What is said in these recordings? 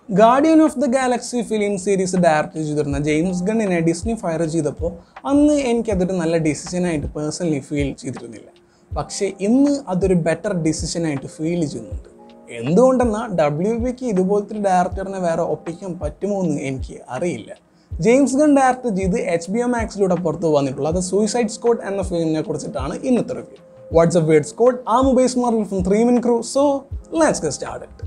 guardian of the galaxy film series direct ചെയ്തിരുന്ന James ഗണ്ണിനെ Disney fire ചെയ്തപ്പോൾ അന്ന് എനിക്കതൊരു നല്ല ഡിസിഷനായിട്ട് പേഴ്സണലി ഫീൽ ചെയ്തിരുന്നില്ല പക്ഷേ ഇന്ന് അതൊരു ബെറ്റർ ഡിസിഷനായിട്ട് ഫീൽ ചെയ്യുന്നുണ്ട് എന്തുകൊണ്ടെന്നാൽ ഡബ്ല്യു ബിക്ക് ഇതുപോലത്തെ ഒരു ഡയറക്ടറിനെ വേറെ ഒപ്പിക്കാൻ പറ്റുമോ എന്ന് എനിക്ക് അറിയില്ല ജെയിംസ് ഗൺ ഡയറക്റ്റ് ചെയ്ത് എച്ച് ബി എം മാക്സിലൂടെ പുറത്ത് വന്നിട്ടുള്ള അത് സൂയിസൈഡ് സ്കോഡ് എന്ന ഫിലിമിനെ കുറിച്ചിട്ടാണ് ഇന്നത്തെ review what's a word squad a mobile smart from three min crew so let's get start it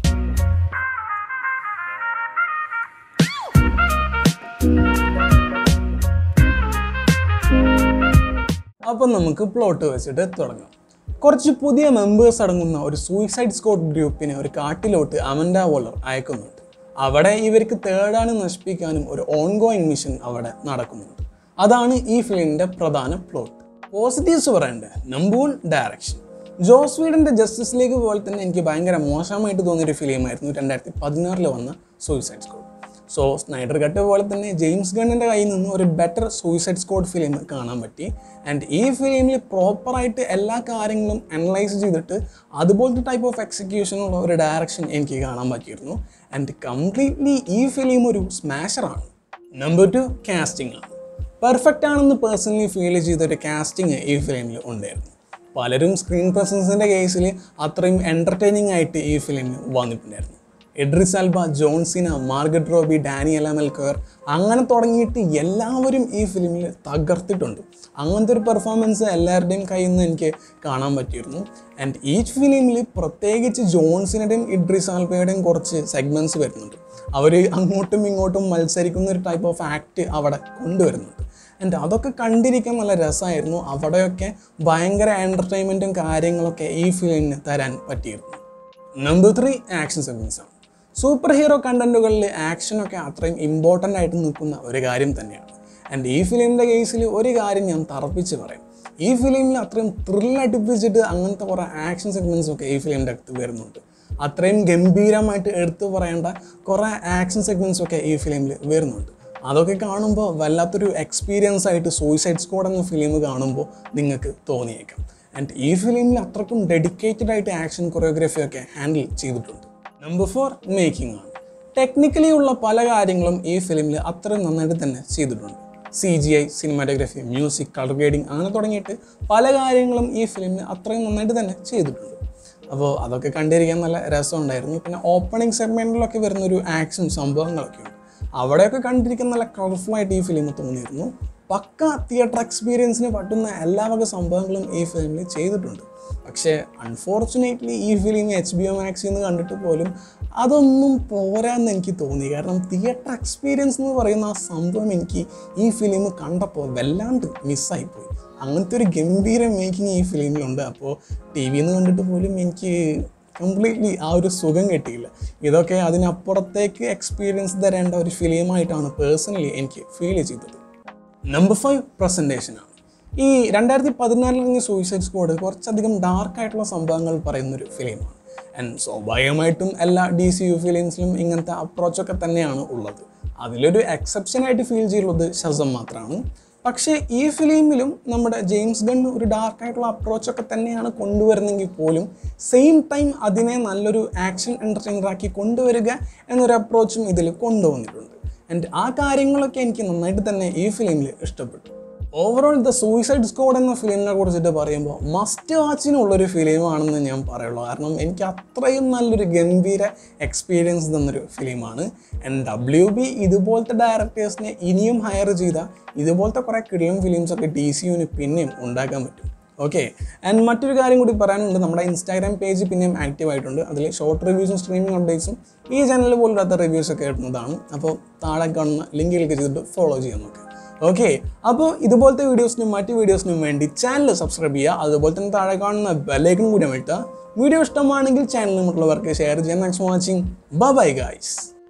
അപ്പം നമുക്ക് പ്ലോട്ട് വെച്ചിട്ട് തുടങ്ങാം കുറച്ച് പുതിയ മെമ്പേഴ്സ് അടങ്ങുന്ന ഒരു സൂയിസൈഡ് സ്ക്വാഡ് ഗ്രൂപ്പിനെ ഒരു കാട്ടിലോട്ട് അമൻഡ വോളർ അയക്കുന്നുണ്ട് അവിടെ ഇവർക്ക് തേടാനും നശിപ്പിക്കാനും ഒരു ഓൺഗോയിങ് മിഷൻ അവിടെ നടക്കുന്നുണ്ട് അതാണ് ഈ ഫിലിമിൻ്റെ പ്രധാന പ്ലോട്ട് പോസിറ്റീവ്സ് പറയണ്ടേ നമ്പർ വൺ ഡയറക്ഷൻ ജോസ് വീഡിൻ്റെ ജസ്റ്റിസ് ലീഗ് പോലെ തന്നെ എനിക്ക് ഭയങ്കര മോശമായിട്ട് തോന്നിയൊരു ഫിലിമായിരുന്നു രണ്ടായിരത്തി പതിനാറിൽ വന്ന suicide squad so Snyder cut പോലെ തന്നെ ജെയിംസ് ഗണ്ണിൻ്റെ കയ്യിൽ നിന്ന് ഒരു ബെറ്റർ സൂയിസൈഡ് സ്ക്വാഡ് ഫിലിം കാണാൻ പറ്റി ആൻഡ് ഈ ഫിലിമിൽ പ്രോപ്പറായിട്ട് എല്ലാ കാര്യങ്ങളും അനലൈസ് ചെയ്തിട്ട് അതുപോലത്തെ ടൈപ്പ് ഓഫ് എക്സിക്യൂഷനുള്ള ഒരു ഡയറക്ഷൻ എനിക്ക് കാണാൻ പറ്റിയിരുന്നു ആൻഡ് കംപ്ലീറ്റ്ലി ഈ ഫിലിം ഒരു സ്മാഷറാണ് നമ്പർ ടു കാസ്റ്റിംഗ് ആണ് പെർഫെക്റ്റ് ആണെന്ന് പേഴ്സണലി ഫീൽ ചെയ്ത ഒരു കാസ്റ്റിംഗ് ഈ ഫിലിമിൽ ഉണ്ടായിരുന്നു പലരും സ്ക്രീൻ പ്രസൻസിൻ്റെ കേസിൽ അത്രയും എൻ്റർടൈനിങ് ആയിട്ട് ഈ ഫിലിമിൽ വന്നിട്ടുണ്ടായിരുന്നു Idris Elba John Cena Margot Robbie Daniel അമൽക്കർ അങ്ങനെ തുടങ്ങിയിട്ട് എല്ലാവരും ഈ ഫിലിമിൽ തകർത്തിട്ടുണ്ട് അങ്ങനത്തെ ഒരു പെർഫോമൻസ് എല്ലാവരുടെയും കയ്യിൽ നിന്ന് എനിക്ക് കാണാൻ പറ്റിയിരുന്നു ആൻഡ് ഈ ഫിലിമിൽ പ്രത്യേകിച്ച് ജോൺസിനുടെയും ഇഡ്രിസ് ആൽബയുടെയും കുറച്ച് സെഗ്മെൻറ്റ്സ് വരുന്നുണ്ട് അവർ അങ്ങോട്ടും ഇങ്ങോട്ടും മത്സരിക്കുന്ന ഒരു ടൈപ്പ് ഓഫ് ആക്ട് അവിടെ കൊണ്ടുവരുന്നുണ്ട് ആൻഡ് അതൊക്കെ കണ്ടിരിക്കാൻ നല്ല രസമായിരുന്നു അവിടെയൊക്കെ ഭയങ്കര എൻ്റർടൈൻമെൻറ്റും കാര്യങ്ങളൊക്കെ ഈ ഫിലിമിന് തരാൻ പറ്റിയിരുന്നു നമ്പർ ത്രീ ആക്ഷൻ സെഗ്മെൻസ് ആണ് സൂപ്പർ ഹീറോ കണ്ടന്റുകളിൽ ആക്ഷനൊക്കെ അത്രയും ഇമ്പോർട്ടൻ്റ് ആയിട്ട് നിൽക്കുന്ന ഒരു കാര്യം തന്നെയാണ് ആൻഡ് ഈ ഫിലിമിൻ്റെ കേസിൽ ഒരു കാര്യം ഞാൻ തറപ്പിച്ച് പറയും ഈ ഫിലിമിൽ അത്രയും ത്രില്ലടിപ്പിച്ചിട്ട് അങ്ങനത്തെ കുറേ ആക്ഷൻ സെഗ്മെൻറ്റ്സ് ഒക്കെ ഈ ഫിലിമിൻ്റെ അടുത്ത് വരുന്നുണ്ട് അത്രയും ഗംഭീരമായിട്ട് എടുത്തു പറയേണ്ട കുറേ ആക്ഷൻ സെഗ്മെൻറ്റ്സ് ഒക്കെ ഈ ഫിലിമിൽ വരുന്നുണ്ട് അതൊക്കെ കാണുമ്പോൾ വല്ലാത്തൊരു എക്സ്പീരിയൻസ് ആയിട്ട് സൂയിസൈഡ് സ്ക്വാഡ് എന്ന ഫിലിം കാണുമ്പോൾ നിങ്ങൾക്ക് തോന്നിയേക്കാം ആൻഡ് ഈ ഫിലിമിൽ അത്രക്കും ഡെഡിക്കേറ്റഡ് ആയിട്ട് ആക്ഷൻ കൊറിയോഗ്രാഫി ഒക്കെ ഹാൻഡിൽ ചെയ്തിട്ടുണ്ട് നമ്പർ ഫോർ മേക്കിംഗ് ആണ് ടെക്നിക്കലി ഉള്ള പല കാര്യങ്ങളും ഈ ഫിലിമിൽ അത്രയും നന്നായിട്ട് തന്നെ ചെയ്തിട്ടുണ്ട് C G I cinematography music colour grading അങ്ങനെ തുടങ്ങിയിട്ട് പല കാര്യങ്ങളും ഈ ഫിലിമിൽ അത്രയും നന്നായിട്ട് തന്നെ ചെയ്തിട്ടുണ്ട് അപ്പോൾ അതൊക്കെ കണ്ടിരിക്കാൻ നല്ല രസമുണ്ടായിരുന്നു പിന്നെ ഓപ്പണിംഗ് സെഗ്മെൻറ്റിലൊക്കെ വരുന്നൊരു ആക്ഷൻ സംഭവങ്ങളൊക്കെ ഉണ്ട് അവിടെയൊക്കെ കണ്ടിരിക്കാൻ നല്ല കളർഫുൾ ആയിട്ട് ഈ ഫിലിം തോന്നിയിരുന്നു പക്ക തിയേറ്റർ എക്സ്പീരിയൻസിന് പറ്റുന്ന എല്ലാ വക സംഭവങ്ങളും ഈ ഫിലിമിൽ ചെയ്തിട്ടുണ്ട് പക്ഷേ അൺഫോർച്ചുനേറ്റ്ലി ഈ ഫിലിം എച്ച് ബി ഒ മാക്സിൽ നിന്ന് കണ്ടിട്ട് പോലും അതൊന്നും പോരാന്ന് എനിക്ക് തോന്നി കാരണം തിയേറ്റർ എക്സ്പീരിയൻസ് എന്ന് പറയുന്ന ആ സംഭവം എനിക്ക് ഈ ഫിലിം കണ്ടപ്പോൾ വല്ലാണ്ട് മിസ്സായിപ്പോയി അങ്ങനത്തെ ഒരു ഗംഭീര മേക്കിംഗ് ഈ ഫിലിമിലുണ്ട് അപ്പോൾ ടി വിയിൽ നിന്ന് കണ്ടിട്ട് പോലും എനിക്ക് കംപ്ലീറ്റ്ലി ആ ഒരു സുഖം കിട്ടിയില്ല ഇതൊക്കെ അതിനപ്പുറത്തേക്ക് എക്സ്പീരിയൻസ് തരേണ്ട ഒരു ഫിലിമായിട്ടാണ് പേഴ്സണലി എനിക്ക് ഫീൽ ചെയ്തത് നമ്പർ ഫൈവ് പ്രസൻറ്റേഷനാണ് ഈ രണ്ടായിരത്തി പതിനാലിൽ ഇറങ്ങിയ സൂയിസൈഡ് സ്ക്വാഡ് കുറച്ചധികം ഡാർക്ക് ആയിട്ടുള്ള സംഭവങ്ങൾ പറയുന്നൊരു ഫിലിമാണ് ആൻഡ് സ്വാഭാവികമായിട്ടും എല്ലാ ഡി സി യു ഫിലിംസിലും ഇങ്ങനത്തെ അപ്രോച്ചൊക്കെ തന്നെയാണ് ഉള്ളത് അതിലൊരു എക്സെപ്ഷനായിട്ട് ഫീൽ ചെയ്യുന്നത് ഷസം മാത്രമാണ് പക്ഷേ ഈ ഫിലിമിലും നമ്മുടെ ജെയിംസ് ഗൺ ഒരു ഡാർക്ക് ആയിട്ടുള്ള അപ്രോച്ചൊക്കെ തന്നെയാണ് കൊണ്ടുവരുന്നെങ്കിൽ പോലും സെയിം ടൈം അതിനെ നല്ലൊരു ആക്ഷൻ എൻ്റർടൈനറാക്കി കൊണ്ടുവരിക എന്നൊരു അപ്രോച്ചും ഇതിൽ കൊണ്ടുവന്നിട്ടുണ്ട് ആൻഡ് ആ കാര്യങ്ങളൊക്കെ എനിക്ക് നന്നായിട്ട് തന്നെ ഈ ഫിലിമിൽ ഇഷ്ടപ്പെട്ടു ഓവറോൾ ദ സൂയിസൈഡ് സ്ക്വാഡ് എന്ന ഫിലിമിനെ കുറിച്ചിട്ട് പറയുമ്പോൾ മസ്റ്റ് വാച്ചിനുള്ളൊരു ഫിലിമാണെന്ന് ഞാൻ പറയുള്ളൂ കാരണം എനിക്ക് അത്രയും നല്ലൊരു ഗംഭീര എക്സ്പീരിയൻസ് തന്നൊരു ഫിലിമാണ് ആൻഡ് ഡബ്ല്യു ബി ഇതുപോലത്തെ ഡയറക്ടേഴ്സിനെ ഇനിയും ഹയർ ചെയ്ത ഇതുപോലത്തെ കുറേ കിടിലം ഫിലിംസൊക്കെ ഡി സി യുവിന് പിന്നെയും ഉണ്ടാക്കാൻ പറ്റും ഓക്കെ ആൻഡ് മറ്റൊരു കാര്യം കൂടി പറയാനുണ്ട് നമ്മുടെ ഇൻസ്റ്റാഗ്രാം പേജ് പിന്നെയും ആക്റ്റീവ് ആയിട്ടുണ്ട് അതിൽ ഷോർട്ട് റിവ്യൂസും സ്ട്രീമിംഗ് അപ്ഡേറ്റ്സും ഈ ചാനൽ പോലില്ലാത്ത റിവ്യൂസ് ഒക്കെ ഇടുന്നതാണ് അപ്പോൾ താഴെ കാണുന്ന ലിങ്ക് ക്ലിക്ക് ചെയ്തിട്ട് ഫോളോ ചെയ്യാൻ നോക്കുക ഓക്കെ അപ്പോൾ ഇതുപോലത്തെ വീഡിയോസിനും മറ്റ് വീഡിയോസിനും വേണ്ടി ചാനൽ സബ്സ്ക്രൈബ് ചെയ്യുക അതുപോലെ തന്നെ താഴെ കാണുന്ന ബെല്ലൈക്കൺ കൂടി അമഴ്ത്തുക വീഡിയോ ഇഷ്ടമാണെങ്കിൽ ചാനൽ മറ്റുള്ളവർക്ക് ഷെയർ ചെയ്യാൻ thanks for watching bye guys